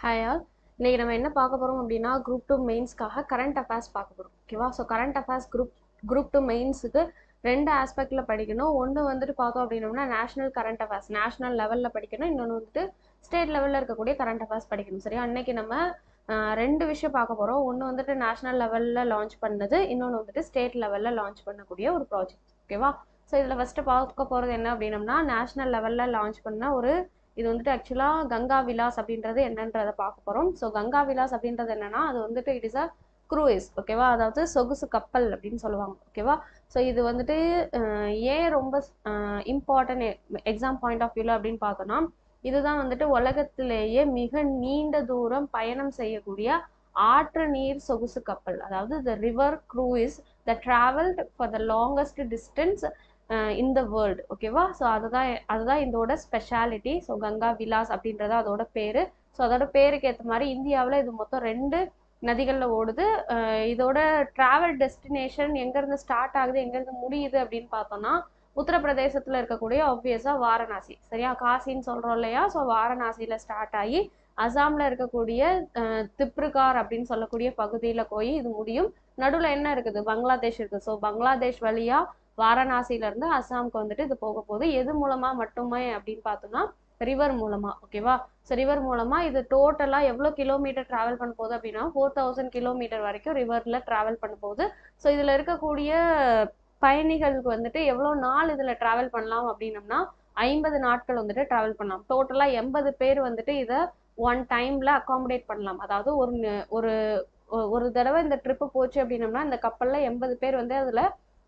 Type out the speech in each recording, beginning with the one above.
hi all இன்னைக்கு நம்ம என்ன பார்க்க போகிறோம் அப்படின்னா குரூப் டூ மெயின்ஸ்க்காக கரண்ட் அஃபேர்ஸ் பார்க்க போகிறோம் ஓகேவா so current affairs group group two மெயின்ஸுக்கு ரெண்டு ஆஸ்பெக்டில் படிக்கணும் ஒன்று வந்துட்டு பார்த்தோம் அப்படின்னோம்னா நேஷனல் கரண்ட் அஃபேர்ஸ் நேஷனல் லெவலில் படிக்கணும் இன்னொன்று வந்துட்டு ஸ்டேட் லெவலில் இருக்கக்கூடிய கரண்ட் அஃபேர்ஸ் படிக்கணும் சரியா அன்னைக்கு நம்ம ஆஹ், ரெண்டு விஷயம் பார்க்க போகிறோம் ஒன்று வந்துட்டு நேஷனல் லெவலில் லான்ச் பண்ணது இன்னொன்று வந்துட்டு ஸ்டேட் லெவலில் லான்ச் பண்ணக்கூடிய ஒரு ப்ராஜெக்ட் ஓகேவா ஸோ இதில் ஃபஸ்ட்டு பார்க்க போகிறது என்ன அப்படின்னம்னா நேஷனல் லெவலில் லான்ச் பண்ண ஒரு இது வந்துட்டு ஆக்சுவலாக கங்கா விலாஸ் அப்படின்றது என்னன்றதை பார்க்க போகிறோம் ஸோ கங்கா விலாஸ் அப்படின்றது என்னன்னா அது வந்துட்டு இட் இஸ் அ க்ரூயிஸ் ஓகேவா அதாவது சொகுசு கப்பல் அப்படின்னு சொல்லுவாங்க ஓகேவா ஸோ இது வந்துட்டு அஹ், ஏன் ரொம்ப இம்பார்ட்டன்ட் எக்ஸாம் பாயிண்ட் ஆஃப் வியூவில் அப்படின்னு பார்த்தோன்னா இதுதான் வந்துட்டு உலகத்திலேயே மிக நீண்ட தூரம் பயணம் செய்யக்கூடிய ஆற்று நீர் சொகுசு கப்பல் அதாவது the river cruise the travelled far the longest distance in the world ஓகேவா ஸோ அதுதான் அதுதான் இதோட ஸ்பெஷாலிட்டி ஸோ கங்கா விலாஸ் அப்படின்றது அதோட பேர் ஸோ அதோட பேருக்கு ஏற்ற மாதிரி இந்தியாவில் இது மொத்தம் ரெண்டு நதிகளில் ஓடுது அஹ் இதோட ட்ராவல் டெஸ்டினேஷன் எங்கேருந்து ஸ்டார்ட் ஆகுது எங்கேருந்து முடியுது அப்படின்னு பார்த்தோம்னா உத்தரப்பிரதேசத்தில் இருக்கக்கூடிய ஆப்வியஸாக வாரணாசி சரியா காசின்னு சொல்கிறோம் இல்லையா ஸோ வாரணாசியில் ஸ்டார்ட் ஆகி அசாமில் இருக்கக்கூடிய அஹ், திப்ருகார் அப்படின்னு சொல்லக்கூடிய பகுதியில் போய் இது முடியும் நடுவில் என்ன இருக்குது பங்களாதேஷ் இருக்குது ஸோ பங்களாதேஷ் வழியாக வாரணாசியிலேருந்து அசாமுக்கு வந்துட்டு இது போக போகுது எது மூலமாக மட்டுமே அப்படின்னு பார்த்தோம்னா ரிவர் மூலமாக ஓகேவா ஸோ ரிவர் மூலமாக இது டோட்டலாக எவ்வளோ கிலோமீட்டர் ட்ராவல் பண்ண போகுது அப்படின்னா ஃபோர் தௌசண்ட் கிலோமீட்டர் வரைக்கும் ரிவரில் ட்ராவல் பண்ண போகுது ஸோ இதில் இருக்கக்கூடிய பயணிகளுக்கு வந்துட்டு எவ்வளோ நாள் இதில் ட்ராவல் பண்ணலாம் அப்படின்னம்னா ஐம்பது நாட்கள் வந்துட்டு ட்ராவல் பண்ணலாம் டோட்டலாக எண்பது பேர் வந்துட்டு இதை ஒன் டைமில் அகாமடேட் பண்ணலாம் அதாவது ஒரு ந- ஒரு ஒ- ஒரு தடவை இந்த ட்ரிப்பு போச்சு அப்படின்னம்னா இந்த கப்பலில் எண்பது பேர் வந்து அதில்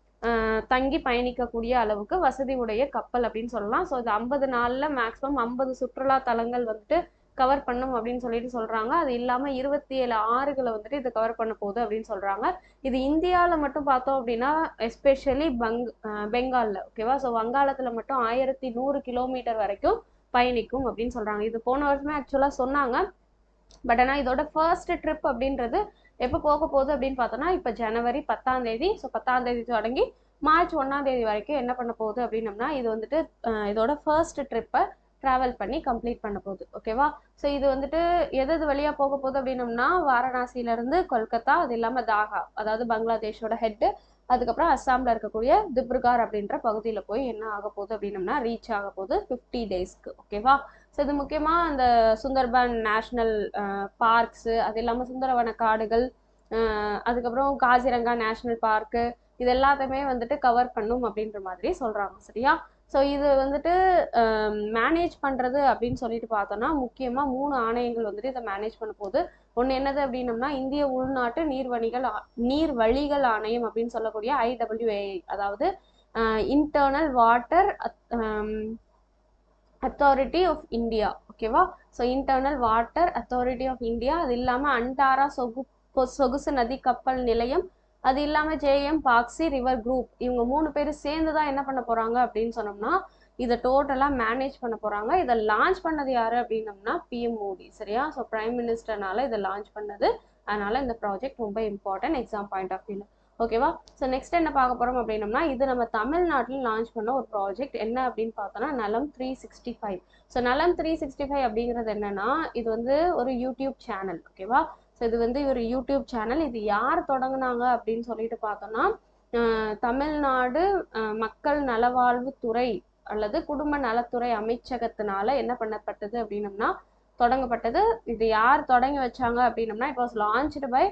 தங்கி பயணிக்கக்கூடிய அளவுக்கு வசதி உடைய கப்பல் அப்படின்னு சொல்லலாம் ஸோ இது ஐம்பது நாளில் மேக்ஸிமம் ஐம்பது சுற்றுலா தலங்கள் வந்துட்டு கவர் பண்ணும் அப்படின்னு சொல்லிட்டு சொல்கிறாங்க அது இல்லாமல் இருபத்தி ஏழு ஆறுகளை வந்துட்டு இது கவர் பண்ண போகுது அப்படின்னு சொல்கிறாங்க இது இந்தியாவில் மட்டும் பார்த்தோம் அப்படின்னா எஸ்பெஷலி பங் பெங்காலில் ஓகேவா ஸோ வங்காளத்தில் மட்டும் ஆயிரத்தி நூறு கிலோமீட்டர் வரைக்கும் பயணிக்கும் அப்படின்னு சொல்கிறாங்க இது போன வருஷமே ஆக்சுவலாக சொன்னாங்க பட் ஆனால் இதோட ஃபர்ஸ்ட் ட்ரிப் அப்படின்றது எப்போ போக போகுது அப்படின்னு பார்த்தோன்னா இப்போ ஜனவரி பத்தாம் தேதி ஸோ பத்தாம் தேதி தொடங்கி மார்ச் ஒன்றாம் தேதி வரைக்கும் என்ன பண்ண போகுது அப்படின்னம்னா இது வந்துட்டு அஹ், இதோட ஃபர்ஸ்ட் ட்ரிப்பை ட்ராவல் பண்ணி கம்ப்ளீட் பண்ண போகுது ஓகேவா ஸோ இது வந்துட்டு எது எது வழியாக போக போகுது அப்படின்னம்னா வாரணாசியிலேருந்து கொல்கத்தா அது இல்லாமல் தாகா அதாவது பங்களாதேஷோட ஹெட்டு அதுக்கப்புறம் அஸ்ஸாமில் இருக்கக்கூடிய திப்ருகார் அப்படின்ற பகுதியில் போய் என்ன ஆக போகுது அப்படின்னம்னா ரீச் ஆக போகுது ஃபிஃப்டி டேஸ்க்கு ஓகேவா ஸோ இது முக்கியமாக அந்த சுந்தர்பன் நேஷ்னல் பார்க்ஸு அது இல்லாமல் சுந்தரவன காடுகள் அஹ் அதுக்கப்புறம் காசிரங்கா நேஷ்னல் பார்க்கு இது எல்லாத்தையுமே வந்துட்டு கவர் பண்ணும் அப்படின்ற மாதிரி சொல்கிறாங்க சரியா ஸோ இது வந்துட்டு மேனேஜ் பண்ணுறது அப்படின்னு சொல்லிட்டு பார்த்தோன்னா முக்கியமாக மூணு ஆணையங்கள் வந்துட்டு இதை மேனேஜ் பண்ண போகுது ஒன்று என்னது அப்படின்னம்னா இந்திய உள்நாட்டு நீர்வணிகள் ஆ- நீர் வழிகள் ஆணையம் அப்படின்னு சொல்லக்கூடிய ஐடபிள்யூஏஐ அதாவது internal water authority of India ஓகேவா so internal water authority of India அது இல்லாமல் அண்டாரா சொகு பொ- சொகுசு நதி கப்பல் நிலையம் அது இல்லாமல் ஜேஎம் பாக்ஸி ரிவர் குரூப் இவங்க மூணு பேர் சேர்ந்து தான் என்ன பண்ண போகிறாங்க அப்படின்னு சொன்னோம்னா இதை டோட்டலாக மேனேஜ் பண்ண போகிறாங்க இதை லான்ச் பண்ணது யார் அப்படின்னம்னா பிஎம் மோடி சரியா ஸோ பிரைம் மினிஸ்டர்னால இதை லான்ச் பண்ணது அதனால இந்த ப்ராஜெக்ட் ரொம்ப இம்பார்ட்டன்ட் எக்ஸாம் பாயிண்ட் ஆஃப் வியூவில் ஓகேவா ஸோ நெக்ஸ்ட் என்ன பார்க்க போகிறோம் அப்படின்னம்னா இது நம்ம தமிழ்நாட்டில் லான்ச் பண்ண ஒரு ப்ராஜெக்ட் என்ன அப்படின்னு பார்த்தோன்னா Nalam three sixty five so Nalam three sixty five அப்படிங்கிறது என்னன்னா இது வந்து ஒரு யூடியூப் சேனல் ஓகேவா ஸோ இது வந்து ஒரு யூடியூப் சேனல் இது யார் தொடங்குனாங்க அப்படின்னு சொல்லிட்டு பார்த்தோம்னா அஹ், தமிழ்நாடு அஹ், மக்கள் நலவாழ்வுத்துறை அல்லது குடும்ப நலத்துறை அமைச்சகத்தினால என்ன பண்ணப்பட்டது அப்படின்னம்னா தொடங்கப்பட்டது இது யார் தொடங்கி வச்சாங்க அப்படின்னம்னா இட் வாஸ் லான்ச்டு பை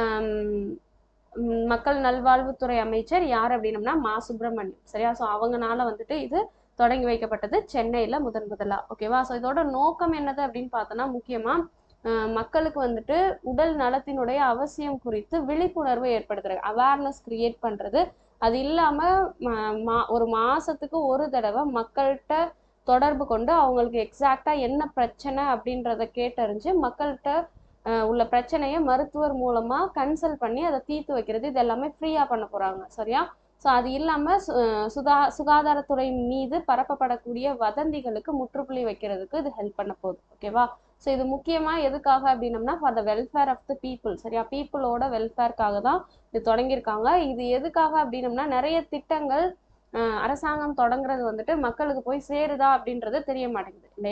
மக்கள் நல்வாழ்வுத்துறை அமைச்சர் யார் அப்படின்னம்னா மா சுப்பிரமணியம் சரியா ஸோ அவங்கனால வந்துட்டு இது தொடங்கி வைக்கப்பட்டது சென்னையில் முதன் முதலா ஓகேவா ஸோ இதோட நோக்கம் என்னது அப்படின்னு பார்த்தோன்னா முக்கியமாக மக்களுக்கு வந்துட்டு உடல் நலத்தினுடைய அவசியம் குறித்து விழிப்புணர்வு ஏற்படுத்துறது அவேர்னஸ் கிரியேட் பண்ணுறது அது இல்லாமல் ஒரு மாதத்துக்கு ஒரு தடவை மக்கள்கிட்ட தொடர்பு கொண்டு அவங்களுக்கு எக்ஸாக்டாக என்ன பிரச்சனை அப்படின்றத கேட்டறிஞ்சு மக்கள்கிட்ட அஹ், உள்ள பிரச்சனையை மருத்துவர் மூலமாக கன்சல்ட் பண்ணி அதை தீர்த்து வைக்கிறது இது எல்லாமே ஃப்ரீயாக பண்ண போகிறாங்க சரியா ஸோ அது இல்லாமல் சுதா சுகாதாரத்துறை மீது பரப்பப்படக்கூடிய வதந்திகளுக்கு முற்றுப்புள்ளி வைக்கிறதுக்கு இது ஹெல்ப் பண்ண போகுது ஓகேவா ஸோ இது முக்கியமாக எதுக்காக அப்படின்னம்னா for the welfare of the people சரியா பீப்புளோட வெல்ஃபேர்க்காக தான் இது தொடங்கியிருக்காங்க இது எதுக்காக அப்படின்னம்னா நிறைய திட்டங்கள் அஹ், அரசாங்கம் தொடங்குறது வந்துட்டு மக்களுக்கு போய் சேருதா அப்படின்றது தெரிய மாட்டேங்குது இல்லையா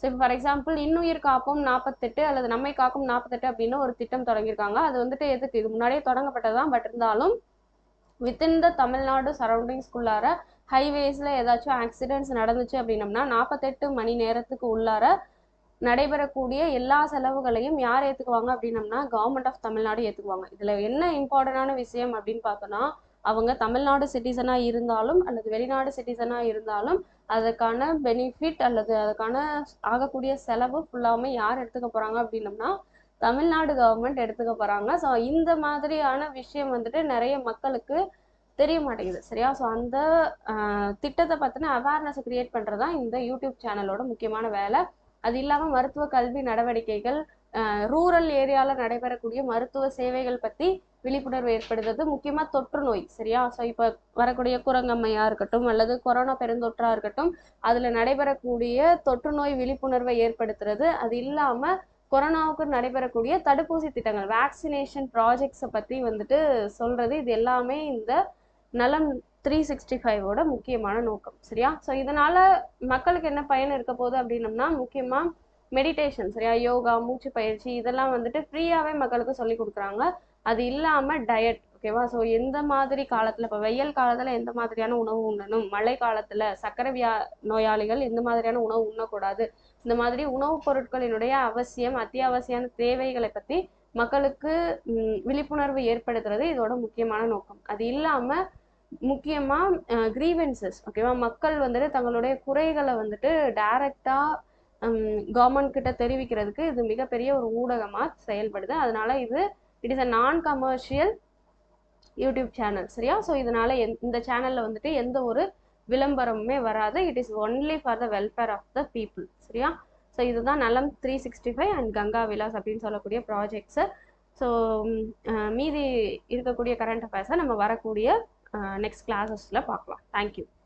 ஸோ இப்போ ஃபார் எக்ஸாம்பிள் இன்னுயிர் காப்போம் நாற்பத்தெட்டு அல்லது நம்மை காக்கும் நாற்பத்தெட்டு அப்படின்னு ஒரு திட்டம் தொடங்கியிருக்காங்க அது வந்துட்டு எதுக்கு இது முன்னாடியே தொடங்கப்பட்டதுதான் பட் இருந்தாலும் வித்தின் த தமிழ்நாடு சரௌண்டிங்ஸ்குள்ளார ஹைவேஸில் ஏதாச்சும் ஆக்சிடென்ட்ஸ் நடந்துச்சு அப்படின்னம்னா நாற்பத்தெட்டு மணி நேரத்துக்கு உள்ளார நடைபெறக்கூடிய எல்லா செலவுகளையும் யார் ஏற்றுக்குவாங்க அப்படின்னம்னா கவர்மெண்ட் ஆஃப் தமிழ்நாடு ஏற்றுக்குவாங்க இதில் என்ன இம்பார்ட்டண்டான விஷயம் அப்படின்னு பார்த்தோன்னா அவங்க தமிழ்நாடு சிட்டிசனாக இருந்தாலும் அல்லது வெளிநாடு சிட்டிசனாக இருந்தாலும் அதுக்கான பெனிஃபிட் அல்லது அதுக்கான ஆகக்கூடிய செலவு ஃபுல்லாமே யார் எடுத்துக்க போகிறாங்க அப்படின்னம்னா தமிழ்நாடு கவர்மெண்ட் எடுத்துக்க போகிறாங்க ஸோ இந்த மாதிரியான விஷயம் வந்துட்டு நிறைய மக்களுக்கு தெரிய மாட்டேங்குது சரியா ஸோ அந்த ஆஹ், திட்டத்தை பற்றின அவேர்னஸை கிரியேட் பண்ணுறது தான் இந்த யூடியூப் சேனலோட முக்கியமான வேலை அது இல்லாமல் மருத்துவ கல்வி நடவடிக்கைகள் ரூரல் ஏரியாவில் நடைபெறக்கூடிய மருத்துவ சேவைகள் பற்றி விழிப்புணர்வு ஏற்படுத்துறது முக்கியமாக தொற்று நோய் சரியா ஸோ இப்போ வரக்கூடிய குரங்கம்மையாக இருக்கட்டும் அல்லது கொரோனா பெருந்தொற்றாக இருக்கட்டும் அதில் நடைபெறக்கூடிய தொற்று நோய் விழிப்புணர்வை ஏற்படுத்துறது அது இல்லாமல் கொரோனாவுக்கு நடைபெறக்கூடிய தடுப்பூசி திட்டங்கள் வேக்சினேஷன் ப்ராஜெக்ட்ஸை பற்றி வந்துட்டு சொல்கிறது இது எல்லாமே இந்த நலம் த்ரீ சிக்ஸ்டி ஃபைவோட முக்கியமான நோக்கம் சரியா ஸோ இதனால மக்களுக்கு என்ன பயன் இருக்க போகுது அப்படின்னம்னா முக்கியமாக மெடிடேஷன் சரியா யோகா மூச்சு பயிற்சி இதெல்லாம் வந்துட்டு ஃப்ரீயாகவே மக்களுக்கு சொல்லி கொடுக்குறாங்க அது இல்லாமல் டயட் ஓகேவா ஸோ எந்த மாதிரி காலத்தில் இப்போ வெயில் காலத்தில் எந்த மாதிரியான உணவு உண்ணணும் மழை காலத்தில் சர்க்கரை வியா நோயாளிகள் எந்த மாதிரியான உணவு உண்ணக்கூடாது இந்த மாதிரி உணவுப் பொருட்களினுடைய அவசியம் அத்தியாவசியான தேவைகளை பற்றி மக்களுக்கு ம், விழிப்புணர்வு ஏற்படுத்துறது இதோட முக்கியமான நோக்கம் அது இல்லாமல் முக்கியமாக க்ரீவென்சஸ் ஓகேவா மக்கள் வந்துட்டு தங்களுடைய குறைகளை வந்துட்டு டைரெக்டாக கவர்மெண்ட் கிட்ட தெரிவிக்கிறதுக்கு இது மிகப்பெரிய ஒரு ஊடகமாக செயல்படுது அதனால இது it is a non commercial YouTube channel சரியா ஸோ இதனால எந் இந்த சேனலில் வந்துட்டு எந்த ஒரு விளம்பரமுமே வராது it is only for the welfare of the people சரியா ஸோ இதுதான் Nalam three sixty five and Ganga Vilas அப்படின்னு சொல்லக்கூடிய ப்ராஜெக்ட்ஸு ஸோ மீதி இருக்கக்கூடிய கரண்ட் அஃபேர்ஸை நம்ம வரக்கூடிய நெக்ஸ்ட் கிளாஸஸில் பார்க்கலாம் தேங்க்யூ